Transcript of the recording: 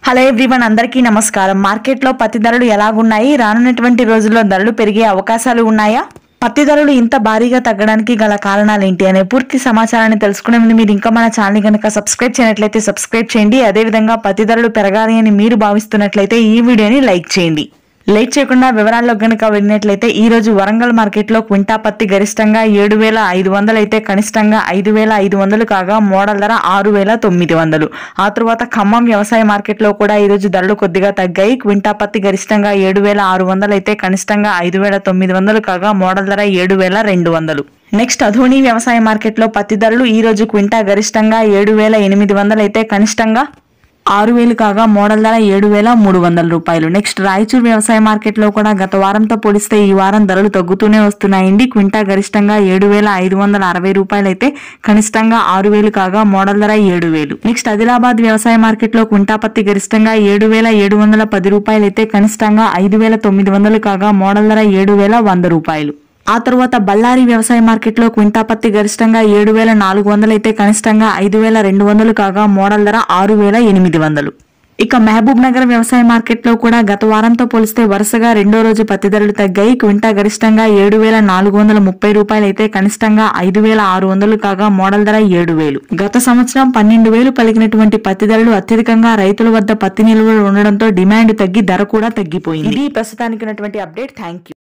hello everyone అందరికీ నమస్కారం మార్కెట్లో పత్తి ధరలు ఎలాగున్నాయి రానున్నటువంటి రోజుల్లో ధరలు పెరిగే అవకాశాలు ఉన్నాయా పత్తి ధరలు ఇంత భారీగా తగ్గడానికి గల కారణాలు ఏంటి అనే పూర్తి సమాచారాన్ని తెలుసుకునే ముందు మీరు ఇంకా మన ఛానల్ కనుక సబ్స్క్రైబ్ చేయనట్లయితే సబ్స్క్రైబ్ చేయండి అదేవిధంగా పత్తి ధరలు పెరగాలి అని మీరు భావిస్తున్నట్లయితే ఈ వీడియోని లైక్ చేయండి లేట్ చేయకుండా వివరాల్లో గనుక వెళ్ళినట్లయితే ఈ రోజు వరంగల్ మార్కెట్లో క్వింటా పత్తి గరిష్టంగా ఏడు వేల ఐదు వందలు అయితే కనిష్టంగా ఐదు వేల ఐదు వందలు కాగా మోడల్ ధర ఆరు వేల తొమ్మిది వందలు ఆ తరువాత ఖమ్మం వ్యవసాయ మార్కెట్లో కూడా ఈ రోజు ధరలు కొద్దిగా తగ్గాయి క్వింటా పత్తి గరిష్టంగా ఏడు వేల ఆరు వందలు అయితే కనిష్టంగా ఐదు వేల తొమ్మిది వందలు కాగా మోడల్ ధర ఏడు వేల రెండు వందలు నెక్స్ట్ అధోని వ్యవసాయ మార్కెట్లో పత్తి ధరలు ఈ రోజు క్వింటా గరిష్టంగా ఏడు వేల ఎనిమిది వందలు అయితే కనిష్టంగా ఆరు వేలు కాగా మోడల్ ధర ఏడు వేల మూడు వందల రూపాయలు నెక్స్ట్ రాయచూర్ వ్యవసాయ మార్కెట్లో కూడా గత వారంతో పోలిస్తే ఈ వారం ధరలు తగ్గుతూనే వస్తున్నాయండి క్వింటా గరిష్టంగా ఏడు వేల ఐదు వందల అరవై రూపాయలు అయితే కనిష్టంగా ఆరు వేలు కాగా మోడల్ ధర ఏడు వేలు నెక్స్ట్ ఆదిలాబాద్ వ్యవసాయ మార్కెట్లో క్వింటా పత్తి గరిష్టంగా ఏడు వేల ఏడు వందల పది రూపాయలు అయితే కనిష్టంగా ఐదు వేల తొమ్మిది వందలు కాగా మోడల్ ధర ఏడు వేల వంద రూపాయలు ఆ తర్వాత బళ్ళారి వ్యవసాయ మార్కెట్లో క్వింటా పత్తి గరిష్టంగా ఏడు వేల నాలుగు వందలు అయితే కనిష్టంగా ఐదు వేల రెండు వందలు కాగా మోడల్ ధర ఆరు వేల ఎనిమిది వందలు ఇక మహబూబ్ నగర్ వ్యవసాయ మార్కెట్లో కూడా గత వారంతో పోలిస్తే వరుసగా రెండో రోజు పత్తి ధరలు తగ్గాయి క్వింటా గరిష్టంగా ఏడు వేల నాలుగు వందల ముప్పై రూపాయలు అయితే కనిష్టంగా ఐదు వేల ఆరు వందలు కాగా మోడల్ ధర ఏడు వేలు గత సంవత్సరం పన్నెండు వేలు పలికినటువంటి పత్తి ధరలు అత్యధికంగా రైతుల వద్ద పత్తి నిల్వలు ఉండడంతో డిమాండ్ తగ్గి ధర కూడా తగ్గిపోయింది ఇది ప్రస్తుతానికి ఉన్నటువంటి అప్డేట్ థ్యాంక్ యూ